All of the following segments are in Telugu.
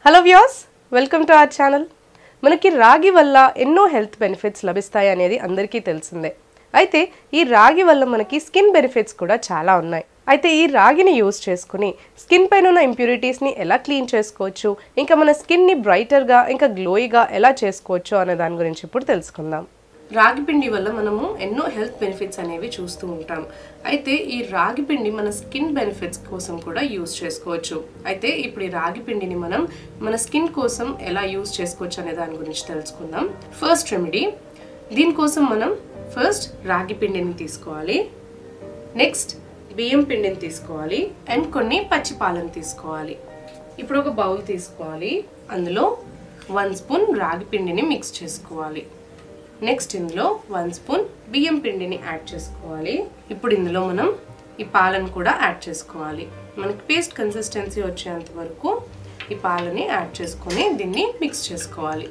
hello views welcome to our channel మనకి రాగి వల్ల ఎన్నో హెల్త్ బెనిఫిట్స్ లభిస్తాయి అనేది అందరికీ తెలిసిందే అయితే ఈ రాగి వల్ల మనకి స్కిన్ బెనిఫిట్స్ కూడా చాలా ఉన్నాయి అయితే ఈ రాగిని యూజ్ చేసుకుని స్కిన్ పైన ఉన్న ఇంప్యూరిటీస్ని ఎలా క్లీన్ చేసుకోవచ్చు ఇంకా మన స్కిన్ని బ్రైటర్గా ఇంకా గ్లోయిగా ఎలా చేసుకోవచ్చు అనే దాని గురించి ఇప్పుడు తెలుసుకుందాం రాగి పిండి వల్ల మనము ఎన్నో హెల్త్ బెనిఫిట్స్ అనేవి చూస్తూ ఉంటాం అయితే ఈ రాగి పిండి మన స్కిన్ బెనిఫిట్స్ కోసం కూడా యూస్ చేసుకోవచ్చు అయితే ఇప్పుడు ఈ రాగి పిండిని మనం మన స్కిన్ కోసం ఎలా యూస్ చేసుకోవచ్చు అనే దాని గురించి తెలుసుకుందాం ఫస్ట్ రెమెడీ దీనికోసం మనం ఫస్ట్ రాగి పిండిని తీసుకోవాలి నెక్స్ట్ బియ్యం పిండిని తీసుకోవాలి అండ్ కొన్ని పచ్చి పాలను తీసుకోవాలి ఇప్పుడు ఒక బౌల్ తీసుకోవాలి అందులో వన్ స్పూన్ రాగి పిండిని మిక్స్ చేసుకోవాలి నెక్స్ట్ ఇందులో వన్ స్పూన్ బియ్యం పిండిని యాడ్ చేసుకోవాలి ఇప్పుడు ఇందులో మనం ఈ పాలను కూడా యాడ్ చేసుకోవాలి మనకి పేస్ట్ కన్సిస్టెన్సీ వచ్చేంత వరకు ఈ పాలని యాడ్ చేసుకొని దీన్ని మిక్స్ చేసుకోవాలి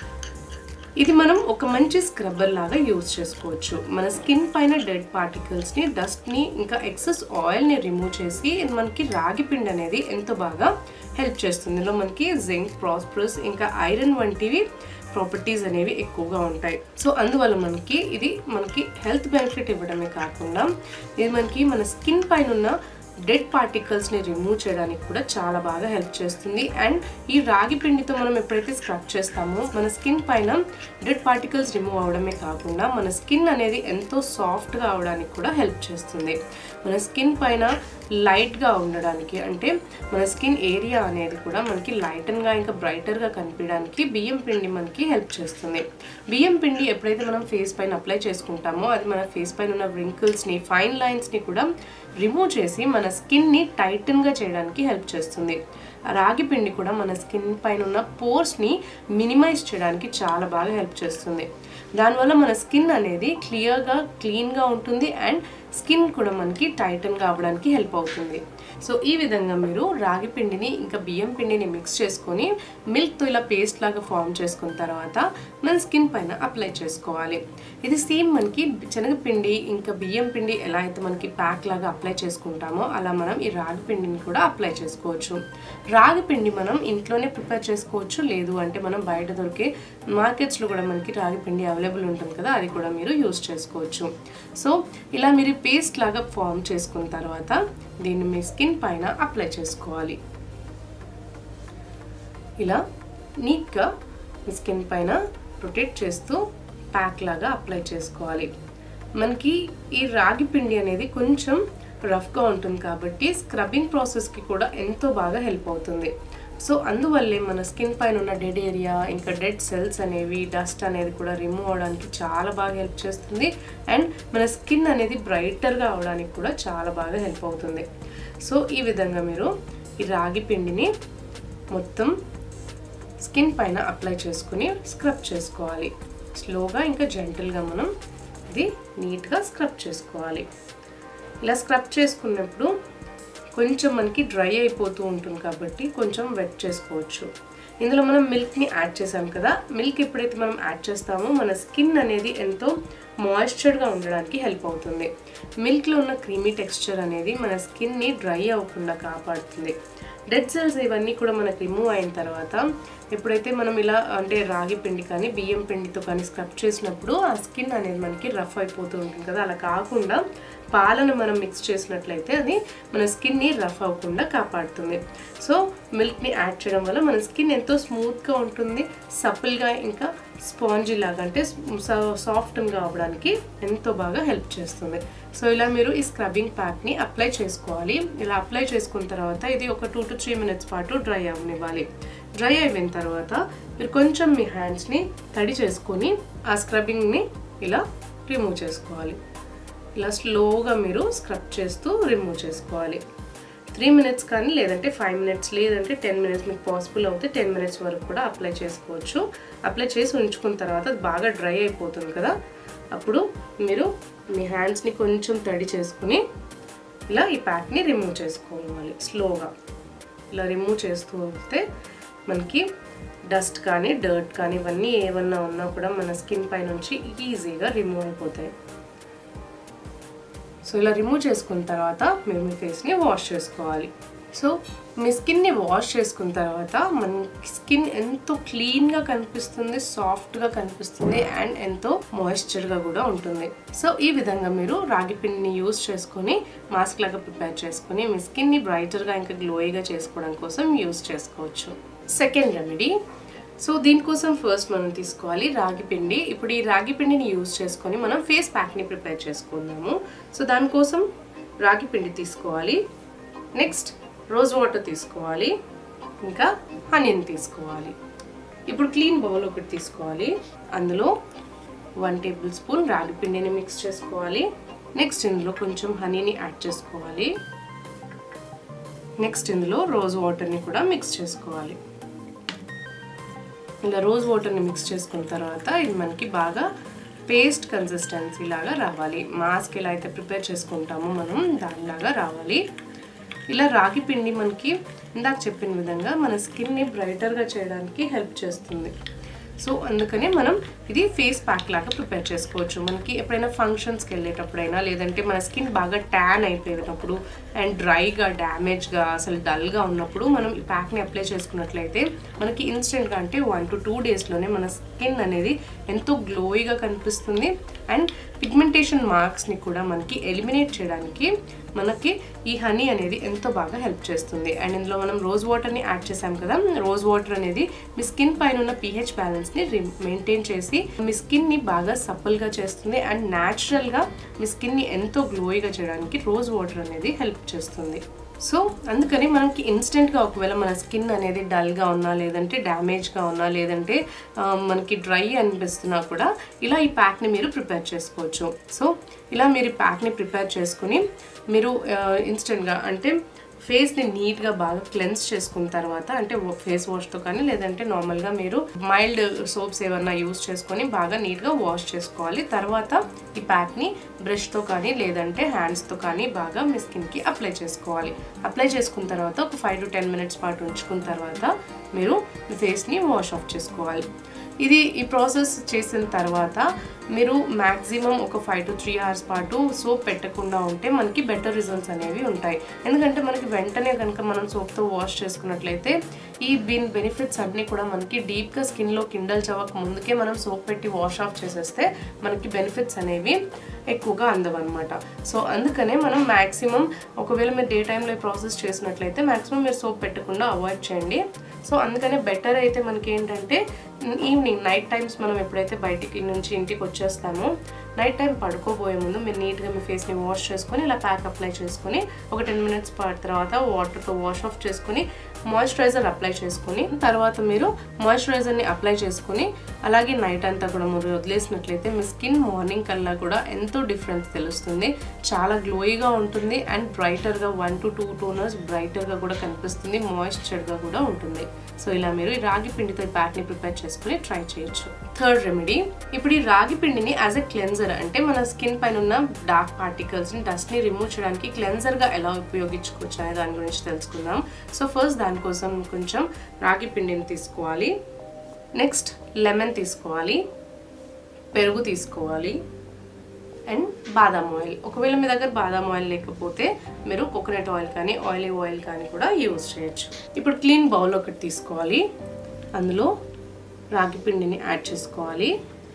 ఇది మనం ఒక మంచి స్క్రబ్బర్ లాగా యూజ్ చేసుకోవచ్చు మన స్కిన్ పైన డెడ్ పార్టికల్స్ని డస్ట్ని ఇంకా ఎక్సెస్ ఆయిల్ని రిమూవ్ చేసి మనకి రాగి పిండి అనేది ఎంతో బాగా హెల్ప్ చేస్తుంది ఇందులో మనకి జింక్ ప్రాస్పరస్ ఇంకా ఐరన్ వంటివి ప్రాపర్టీస్ అనేవి ఎక్కువగా ఉంటాయి సో అందువల్ల మనకి ఇది మనకి హెల్త్ బెనిఫిట్ ఇవ్వడమే కాకుండా ఇది మనకి మన స్కిన్ పైన ఉన్న డెడ్ పార్టికల్స్ని రిమూవ్ చేయడానికి కూడా చాలా బాగా హెల్ప్ చేస్తుంది అండ్ ఈ రాగి పిండితో మనం ఎప్పుడైతే స్క్రబ్ చేస్తామో మన స్కిన్ పైన డెడ్ పార్టికల్స్ రిమూవ్ అవడమే కాకుండా మన స్కిన్ అనేది ఎంతో సాఫ్ట్గా అవడానికి కూడా హెల్ప్ చేస్తుంది మన స్కిన్ పైన లైట్గా ఉండడానికి అంటే మన స్కిన్ ఏరియా అనేది కూడా మనకి లైటన్గా ఇంకా బ్రైటర్గా కనిపించడానికి బియ్యం పిండి మనకి హెల్ప్ చేస్తుంది బియ్యం పిండి ఎప్పుడైతే మనం ఫేస్ పైన అప్లై చేసుకుంటామో అది మన ఫేస్ పైన ఉన్న వ్రింకిల్స్ని ఫైన్ లైన్స్ని కూడా రిమూవ్ చేసి మన స్కిన్ని టైటన్గా చేయడానికి హెల్ప్ చేస్తుంది రాగి పిండి కూడా మన స్కిన్ పైన ఉన్న పోర్స్ని మినిమైజ్ చేయడానికి చాలా బాగా హెల్ప్ చేస్తుంది దానివల్ల మన స్కిన్ అనేది క్లియర్గా క్లీన్గా ఉంటుంది అండ్ స్కిన్ కూడా మనకి టైటన్గా అవ్వడానికి హెల్ప్ అవుతుంది సో ఈ విధంగా మీరు రాగి పిండిని ఇంకా బియ్యం పిండిని మిక్స్ చేసుకొని మిల్క్తో ఇలా పేస్ట్ లాగా ఫామ్ చేసుకున్న తర్వాత మన స్కిన్ పైన అప్లై చేసుకోవాలి ఇది సేమ్ మనకి శనగపిండి ఇంకా బియ్యం పిండి ఎలా అయితే మనకి ప్యాక్ లాగా అప్లై చేసుకుంటామో అలా మనం ఈ రాగి పిండిని కూడా అప్లై చేసుకోవచ్చు రాగి పిండి మనం ఇంట్లోనే ప్రిపేర్ చేసుకోవచ్చు లేదు అంటే మనం బయట దొరికే మార్కెట్స్లో కూడా మనకి రాగి పిండి అవైలబుల్ ఉంటుంది కదా అది కూడా మీరు యూస్ చేసుకోవచ్చు సో ఇలా మీరు పేస్ట్ లాగా ఫామ్ చేసుకున్న తర్వాత దీన్ని మీ స్కిన్ పైన అప్లై చేసుకోవాలి ఇలా నీట్గా మీ స్కిన్ పైన రొటేట్ చేస్తూ ప్యాక్ లాగా అప్లై చేసుకోవాలి మనకి ఈ రాగి పిండి అనేది కొంచెం రఫ్గా ఉంటుంది కాబట్టి స్క్రబ్బింగ్ ప్రాసెస్కి కూడా ఎంతో బాగా హెల్ప్ అవుతుంది సో అందువల్లే మన స్కిన్ పైన ఉన్న డెడ్ ఏరియా ఇంకా డెడ్ సెల్స్ అనేవి డస్ట్ అనేది కూడా రిమూవ్ అవడానికి చాలా బాగా హెల్ప్ చేస్తుంది అండ్ మన స్కిన్ అనేది బ్రైటర్గా అవడానికి కూడా చాలా బాగా హెల్ప్ అవుతుంది సో ఈ విధంగా మీరు ఈ రాగి పిండిని మొత్తం స్కిన్ పైన అప్లై చేసుకుని స్క్రబ్ చేసుకోవాలి స్లోగా ఇంకా జెంటల్గా మనం ఇది నీట్గా స్క్రబ్ చేసుకోవాలి ఇలా స్క్రబ్ చేసుకున్నప్పుడు కొంచెం మనకి డ్రై అయిపోతూ ఉంటుంది కాబట్టి కొంచెం వెట్ చేసుకోవచ్చు ఇందులో మనం మిల్క్ని యాడ్ చేసాం కదా మిల్క్ ఎప్పుడైతే మనం యాడ్ చేస్తామో మన స్కిన్ అనేది ఎంతో మాయిశ్చర్గా ఉండడానికి హెల్ప్ అవుతుంది మిల్క్లో ఉన్న క్రీమీ టెక్స్చర్ అనేది మన స్కిన్ని డ్రై అవ్వకుండా కాపాడుతుంది డెడ్ సెల్స్ ఇవన్నీ కూడా మనకు రిమూవ్ అయిన తర్వాత ఎప్పుడైతే మనం ఇలా అంటే రాగి పిండి కానీ బియ్యం పిండితో కానీ స్క్రబ్ చేసినప్పుడు ఆ స్కిన్ అనేది మనకి రఫ్ అయిపోతూ ఉంటుంది కదా అలా కాకుండా పాలను మనం మిక్స్ చేసినట్లయితే అది మన స్కిన్ని రఫ్ అవ్వకుండా కాపాడుతుంది సో మిల్క్ని యాడ్ చేయడం వల్ల మన స్కిన్ ఎంతో స్మూత్గా ఉంటుంది సపుల్గా ఇంకా స్పాంజీ లాగా అంటే సాఫ్ట్గా అవ్వడానికి ఎంతో బాగా హెల్ప్ చేస్తుంది సో ఇలా మీరు ఈ స్క్రబ్బింగ్ ప్యాక్ని అప్లై చేసుకోవాలి ఇలా అప్లై చేసుకున్న తర్వాత ఇది ఒక టూ టు త్రీ మినిట్స్ పాటు డ్రై అవ్వనివ్వాలి డ్రై అయిపోయిన తర్వాత మీరు కొంచెం మీ హ్యాండ్స్ని తడి చేసుకొని ఆ స్క్రబ్బింగ్ని ఇలా రిమూవ్ చేసుకోవాలి ఇలా స్లోగా మీరు స్క్రబ్ చేస్తూ రిమూవ్ చేసుకోవాలి త్రీ మినిట్స్ కానీ లేదంటే ఫైవ్ మినిట్స్ లేదంటే టెన్ మినిట్స్ మీకు పాసిబుల్ అవుతే టెన్ మినిట్స్ వరకు కూడా అప్లై చేసుకోవచ్చు అప్లై చేసి ఉంచుకున్న తర్వాత అది బాగా డ్రై అయిపోతుంది కదా అప్పుడు మీరు మీ హ్యాండ్స్ని కొంచెం తడి చేసుకుని ఇలా ఈ ప్యాక్ని రిమూవ్ చేసుకోవాలి స్లోగా ఇలా రిమూవ్ చేస్తూ వస్తే మనకి డస్ట్ కానీ డర్ట్ కానీ ఇవన్నీ ఏమన్నా ఉన్నా కూడా మన స్కిన్ పై నుంచి ఈజీగా రిమూవ్ అయిపోతాయి సో ఇలా రిమూవ్ చేసుకున్న తర్వాత మీరు మీ ఫేస్ని వాష్ చేసుకోవాలి సో మీ స్కిన్ని వాష్ చేసుకున్న తర్వాత మన స్కిన్ ఎంతో క్లీన్గా కనిపిస్తుంది సాఫ్ట్గా కనిపిస్తుంది అండ్ ఎంతో మాయిశ్చర్గా కూడా ఉంటుంది సో ఈ విధంగా మీరు రాగి పిండిని యూస్ చేసుకొని మాస్క్ లాగా ప్రిపేర్ చేసుకొని మీ స్కిన్ని బ్రైటర్గా ఇంకా గ్లోయిగా చేసుకోవడం కోసం యూస్ చేసుకోవచ్చు సెకండ్ రెమెడీ సో దీనికోసం ఫస్ట్ మనం తీసుకోవాలి రాగి పిండి ఇప్పుడు ఈ రాగి పిండిని యూజ్ చేసుకొని మనం ఫేస్ ప్యాక్ని ప్రిపేర్ చేసుకుందాము సో దానికోసం రాగి పిండి తీసుకోవాలి నెక్స్ట్ రోజ్ వాటర్ తీసుకోవాలి ఇంకా హనీని తీసుకోవాలి ఇప్పుడు క్లీన్ బౌల్ ఒకటి తీసుకోవాలి అందులో వన్ టేబుల్ స్పూన్ రాగి పిండిని మిక్స్ చేసుకోవాలి నెక్స్ట్ ఇందులో కొంచెం హనీని యాడ్ చేసుకోవాలి నెక్స్ట్ ఇందులో రోజ్ వాటర్ని కూడా మిక్స్ చేసుకోవాలి ఇలా రోజ్ వాటర్ని మిక్స్ చేసుకున్న తర్వాత ఇది మనకి బాగా పేస్ట్ కన్సిస్టెన్సీ లాగా రావాలి మాస్క్ ఎలా అయితే ప్రిపేర్ చేసుకుంటామో మనం దానిలాగా రావాలి ఇలా రాగి పిండి మనకి ఇందాక చెప్పిన విధంగా మన స్కిన్ని బ్రైటర్గా చేయడానికి హెల్ప్ చేస్తుంది సో అందుకనే మనం ఇది ఫేస్ ప్యాక్ లాగా ప్రిపేర్ చేసుకోవచ్చు మనకి ఎప్పుడైనా ఫంక్షన్స్కి వెళ్ళేటప్పుడైనా లేదంటే మన స్కిన్ బాగా ట్యాన్ అయిపోయినప్పుడు అండ్ డ్రైగా డ్యామేజ్గా అసలు డల్గా ఉన్నప్పుడు మనం ఈ ప్యాక్ని అప్లై చేసుకున్నట్లయితే మనకి ఇన్స్టెంట్గా అంటే వన్ టు టూ డేస్లోనే మన స్కిన్ అనేది ఎంతో గ్లోయిగా కనిపిస్తుంది అండ్ పిగ్మెంటేషన్ మార్క్స్ని కూడా మనకి ఎలిమినేట్ చేయడానికి మనకి ఈ హనీ అనేది ఎంతో బాగా హెల్ప్ చేస్తుంది అండ్ ఇందులో మనం రోజ్ వాటర్ని యాడ్ చేసాం కదా రోజ్ వాటర్ అనేది మీ స్కిన్ పైన ఉన్న పిహెచ్ బ్యాలెన్స్ని మెయింటైన్ చేసి మీ స్కిన్ని బాగా సప్పల్గా చేస్తుంది అండ్ న్యాచురల్గా మీ స్కిన్ని ఎంతో గ్లోయిగా చేయడానికి రోజ్ వాటర్ అనేది హెల్ప్ చేస్తుంది సో అందుకని మనకి ఇన్స్టెంట్గా ఒకవేళ మన స్కిన్ అనేది డల్గా ఉన్నా లేదంటే డ్యామేజ్గా ఉన్నా లేదంటే ఆ, మనకి డ్రై అనిపిస్తున్నా కూడా ఇలా ఈ ప్యాక్ని మీరు ప్రిపేర్ చేసుకోవచ్చు సో ఇలా మీరు ఈ ప్యాక్ని ప్రిపేర్ చేసుకుని మీరు ఇన్స్టెంట్గా అంటే ఫేస్ని నీట్గా బాగా క్లెన్స్ చేసుకున్న తర్వాత అంటే ఫేస్ వాష్తో కానీ లేదంటే నార్మల్గా మీరు మైల్డ్ సోప్స్ ఏమన్నా యూస్ చేసుకొని బాగా నీట్గా వాష్ చేసుకోవాలి తర్వాత ఈ ప్యాక్ని బ్రష్తో కానీ లేదంటే హ్యాండ్స్తో కానీ బాగా మీ స్కిన్కి అప్లై చేసుకోవాలి అప్లై చేసుకున్న తర్వాత ఒక ఫైవ్ టు టెన్ మినిట్స్ పాటు ఉంచుకున్న తర్వాత మీరు మీ ఫేస్ని వాష్ ఆఫ్ చేసుకోవాలి ఇది ఈ ప్రాసెస్ చేసిన తర్వాత మీరు మ్యాక్సిమం ఒక ఫైవ్ టు త్రీ అవర్స్ పాటు సోప్ పెట్టకుండా ఉంటే మనకి బెటర్ రిజల్ట్స్ అనేవి ఉంటాయి ఎందుకంటే మనకి వెంటనే కనుక మనం సోప్తో వాష్ చేసుకున్నట్లయితే ఈ బిన్ బెనిఫిట్స్ అన్నీ కూడా మనకి డీప్గా స్కిన్లో కిండల్ చవక ముందుకే మనం సోప్ పెట్టి వాష్ ఆఫ్ చేసేస్తే మనకి బెనిఫిట్స్ అనేవి ఎక్కువగా అందవన్నమాట సో అందుకనే మనం మ్యాక్సిమం ఒకవేళ మీరు డే టైంలో ఈ ప్రాసెస్ చేసినట్లయితే మ్యాక్సిమం మీరు సోప్ పెట్టకుండా అవాయిడ్ చేయండి సో అందుకనే బెటర్ అయితే మనకి ఏంటంటే ఈవినింగ్ నైట్ టైమ్స్ మనం ఎప్పుడైతే బయటికి నుంచి ఇంటికి వచ్చేస్తామో నైట్ టైం పడుకోబోయే ముందు మీరు నీట్గా మీ ఫేస్ని వాష్ చేసుకొని ఇలా ప్యాక్ అప్లై చేసుకొని ఒక టెన్ మినిట్స్ పాటు తర్వాత వాటర్తో వాష్ ఆఫ్ చేసుకొని మాయిశ్చరైజర్ అప్లై చేసుకొని తర్వాత మీరు మాయిశ్చరైజర్ని అప్లై చేసుకొని అలాగే నైట్ అంతా కూడా మీరు వదిలేసినట్లయితే మీ స్కిన్ మార్నింగ్ కల్లా కూడా ఎంతో డిఫరెన్స్ తెలుస్తుంది చాలా గ్లోయిగా ఉంటుంది అండ్ బ్రైటర్గా వన్ టు టూ టోనర్స్ బ్రైటర్గా కూడా కనిపిస్తుంది మాయిశ్చర్గా కూడా ఉంటుంది సో ఇలా మీరు ఈ రాగి పిండితో ఈ ప్యాక్ని ప్రిపేర్ చేసుకుని ట్రై చేయొచ్చు థర్డ్ రెమెడీ ఇప్పుడు ఈ రాగి పిండిని యాజ్ ఎ క్లెన్జర్ అంటే మన స్కిన్ పైన ఉన్న డార్క్ పార్టికల్స్ని డస్ట్ని రిమూవ్ చేయడానికి క్లెన్జర్గా ఎలా ఉపయోగించుకోవచ్చు అనే దాని గురించి తెలుసుకుందాం సో ఫస్ట్ దానికోసం కొంచెం రాగి పిండిని తీసుకోవాలి నెక్స్ట్ లెమన్ తీసుకోవాలి పెరుగు తీసుకోవాలి అండ్ బాదాం ఆయిల్ ఒకవేళ మీ దగ్గర బాదాం ఆయిల్ లేకపోతే మీరు కోకోనట్ ఆయిల్ కానీ ఆయిలీ ఆయిల్ కానీ కూడా యూజ్ చేయొచ్చు ఇప్పుడు క్లీన్ బౌల్ ఒకటి తీసుకోవాలి అందులో రాగి పిండిని యాడ్ చేసుకోవాలి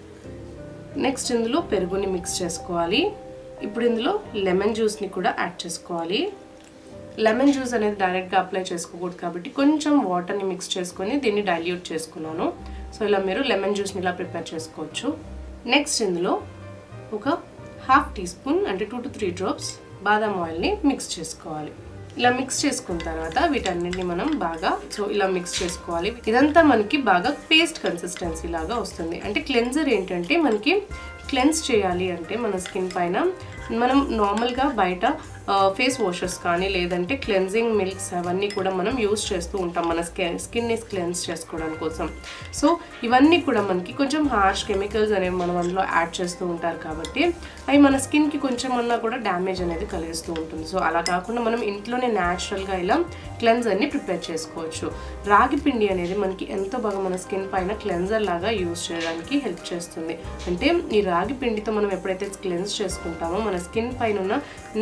నెక్స్ట్ ఇందులో పెరుగుని మిక్స్ చేసుకోవాలి ఇప్పుడు ఇందులో లెమన్ జ్యూస్ని కూడా యాడ్ చేసుకోవాలి లెమన్ జ్యూస్ అనేది డైరెక్ట్గా అప్లై చేసుకోకూడదు కాబట్టి కొంచెం వాటర్ని మిక్స్ చేసుకొని దీన్ని డైల్యూట్ చేసుకున్నాను సో ఇలా మీరు లెమన్ జ్యూస్ని ఇలా ప్రిపేర్ చేసుకోవచ్చు నెక్స్ట్ ఇందులో ఒక హాఫ్ టీ స్పూన్ అంటే టూ టు త్రీ డ్రాప్స్ బాదాం ఆయిల్ని మిక్స్ చేసుకోవాలి ఇలా మిక్స్ చేసుకున్న తర్వాత వీటన్నిటిని మనం బాగా సో ఇలా మిక్స్ చేసుకోవాలి ఇదంతా మనకి బాగా పేస్ట్ కన్సిస్టెన్సీ లాగా వస్తుంది అంటే క్లెన్జర్ ఏంటంటే మనకి క్లెన్స్ చేయాలి అంటే మన స్కిన్ పైన మనం నార్మల్గా బయట ఫేస్ వాషెస్ కానీ లేదంటే క్లెన్జింగ్ మిల్క్స్ అవన్నీ కూడా మనం యూస్ చేస్తూ ఉంటాం మన స్కిన్ స్కిన్ని క్లెన్స్ చేసుకోవడం కోసం సో ఇవన్నీ కూడా మనకి కొంచెం హార్ష్ కెమికల్స్ అనేవి మనం అందులో యాడ్ చేస్తూ ఉంటారు కాబట్టి అవి మన స్కిన్కి కొంచెం అన్నా కూడా డ్యామేజ్ అనేది కలిగిస్తూ ఉంటుంది సో అలా కాకుండా మనం ఇంట్లోనే న్యాచురల్గా ఇలా క్లెన్జర్ని ప్రిపేర్ చేసుకోవచ్చు రాగి పిండి అనేది మనకి ఎంతో బాగా మన స్కిన్ పైన క్లెన్జర్ లాగా యూస్ చేయడానికి హెల్ప్ చేస్తుంది అంటే ఈ రాగి పిండితో మనం ఎప్పుడైతే క్లెన్స్ చేసుకుంటామో మన స్కిన్ పైన ఉన్న ఇందాక చెప్పిన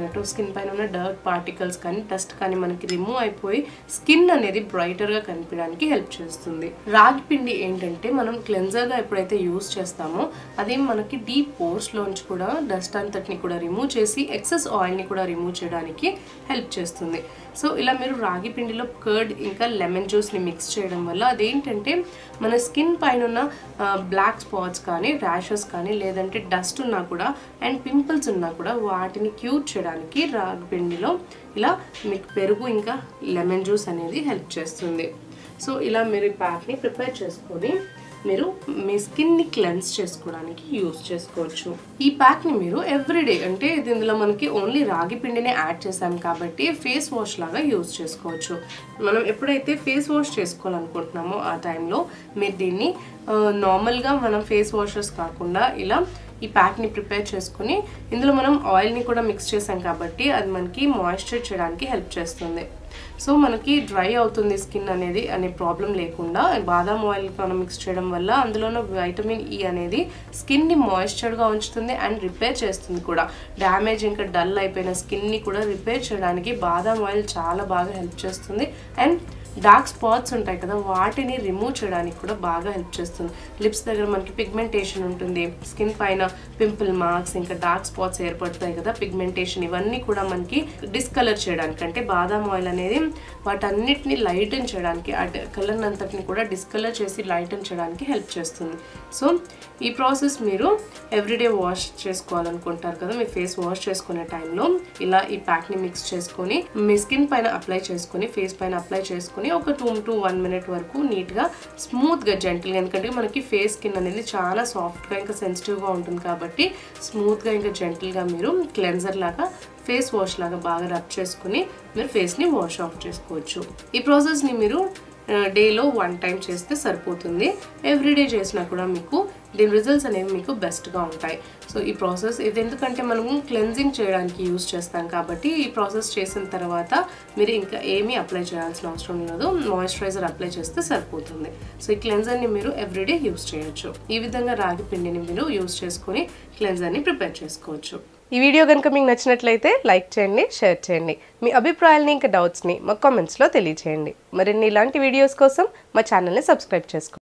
చెప్పినట్టు స్కిన్ పైన ఉన్న డర్ట్ పార్టికల్స్ కానీ డస్ట్ కానీ మనకి రిమూవ్ అయిపోయి స్కిన్ అనేది బ్రైటర్గా కనిపించడానికి హెల్ప్ చేస్తుంది రాగి పిండి ఏంటంటే మనం క్లెన్జర్గా ఎప్పుడైతే యూస్ చేస్తామో అది మనకి డీప్ పోర్స్లోంచి కూడా డస్ట్ అంతటిని కూడా రిమూవ్ చేసి ఎక్సెస్ ఆయిల్ని కూడా రిమూవ్ చేయడానికి హెల్ప్ చేస్తుంది సో ఇలా మీరు రాగి పిండిలో కర్డ్ ఇంకా లెమన్ జ్యూస్ని మిక్స్ చేయడం వల్ల అదేంటంటే మన స్కిన్ పైన ఉన్న బ్లాక్ స్పాట్స్ కానీ ర్యాషెస్ కానీ లేదంటే డస్ట్ ఉన్నా కూడా అండ్ పింపుల్స్ ఉన్నా కూడా వాటిని క్యూర్ చేయడానికి రాగి పిండిలో ఇలా మీకు పెరుగు ఇంకా లెమన్ జ్యూస్ అనేది హెల్ప్ చేస్తుంది సో ఇలా మీరు ఈ ప్యాక్ని ప్రిపేర్ చేసుకొని మీరు మీ స్కిన్ని క్లెన్స్ చేసుకోవడానికి యూస్ చేసుకోవచ్చు ఈ ప్యాక్ని మీరు ఎవ్రీడే అంటే ఇది ఇందులో మనకి ఓన్లీ రాగి పిండినే యాడ్ చేసాం కాబట్టి ఫేస్ వాష్ లాగా యూస్ చేసుకోవచ్చు మనం ఎప్పుడైతే ఫేస్ వాష్ చేసుకోవాలనుకుంటున్నామో ఆ టైంలో మీరు దీన్ని నార్మల్గా మనం ఫేస్ వాషెస్ కాకుండా ఇలా ఈ ప్యాక్ని ప్రిపేర్ చేసుకుని ఇందులో మనం ఆయిల్ని కూడా మిక్స్ చేసాం కాబట్టి అది మనకి మాయిశ్చర్ చేయడానికి హెల్ప్ చేస్తుంది సో మనకి డ్రై అవుతుంది స్కిన్ అనేది అనే ప్రాబ్లం లేకుండా బాదాం ఆయిల్ మనం మిక్స్ చేయడం వల్ల అందులో ఉన్న వైటమిన్ ఈ అనేది స్కిన్ని మాయిశ్చర్గా ఉంచుతుంది అండ్ రిపేర్ చేస్తుంది కూడా డ్యామేజ్ ఇంకా డల్ అయిపోయిన స్కిన్ని కూడా రిపేర్ చేయడానికి బాదాం ఆయిల్ చాలా బాగా హెల్ప్ చేస్తుంది అండ్ డార్క్ స్పాట్స్ ఉంటాయి కదా వాటిని రిమూవ్ చేయడానికి కూడా బాగా హెల్ప్ చేస్తుంది లిప్స్ దగ్గర మనకి పిగ్మెంటేషన్ ఉంటుంది స్కిన్ పైన పింపుల్ మార్క్స్ ఇంకా డార్క్ స్పాట్స్ ఏర్పడతాయి కదా పిగ్మెంటేషన్ ఇవన్నీ కూడా మనకి డిస్కలర్ చేయడానికి అంటే బాదాం ఆయిల్ అనేది వాటన్నిటిని లైటన్ చేయడానికి ఆ కలర్ అంతటిని కూడా డిస్కలర్ చేసి లైటన్ చేయడానికి హెల్ప్ చేస్తుంది సో ఈ ప్రాసెస్ మీరు ఎవ్రీడే వాష్ చేసుకోవాలనుకుంటారు కదా మీ ఫేస్ వాష్ చేసుకునే టైంలో ఇలా ఈ ప్యాక్ని మిక్స్ చేసుకొని మీ స్కిన్ పైన అప్లై చేసుకొని ఫేస్ పైన అప్లై చేసుకొని ఒక టూ టు వన్ మినిట్ వరకు నీట్గా స్మూత్గా జెంటిల్గా ఎందుకంటే మనకి ఫేస్ స్కిన్ అనేది చాలా సాఫ్ట్గా ఇంకా సెన్సిటివ్గా ఉంటుంది కాబట్టి స్మూత్గా ఇంకా జెంటిల్గా మీరు క్లెన్జర్ లాగా ఫేస్ వాష్ లాగా బాగా రబ్ చేసుకుని మీరు ఫేస్ని వాష్ ఆఫ్ చేసుకోవచ్చు ఈ ప్రాసెస్ని మీరు డేలో వన్ టైం చేస్తే సరిపోతుంది ఎవ్రీడే చేసినా కూడా మీకు దీని రిజల్ట్స్ అనేవి మీకు బెస్ట్గా ఉంటాయి సో ఈ ప్రాసెస్ ఇది ఎందుకంటే మనము క్లెన్జింగ్ చేయడానికి యూస్ చేస్తాం కాబట్టి ఈ ప్రాసెస్ చేసిన తర్వాత మీరు ఇంకా ఏమీ అప్లై చేయాల్సిన అవసరం లేదు మాయిశ్చరైజర్ అప్లై చేస్తే సరిపోతుంది సో ఈ క్లెన్జర్ని మీరు ఎవ్రీడే యూస్ చేయొచ్చు ఈ విధంగా రాగి పిండిని మీరు యూస్ చేసుకొని క్లెన్జర్ని ప్రిపేర్ చేసుకోవచ్చు ఈ వీడియో కనుక మీకు నచ్చినట్లయితే లైక్ చేయండి షేర్ చేయండి మీ అభిప్రాయాలని ఇంకా డౌట్స్ని మా కామెంట్స్లో తెలియచేయండి మరిన్ని ఇలాంటి వీడియోస్ కోసం మా ఛానల్ని సబ్స్క్రైబ్ చేసుకోండి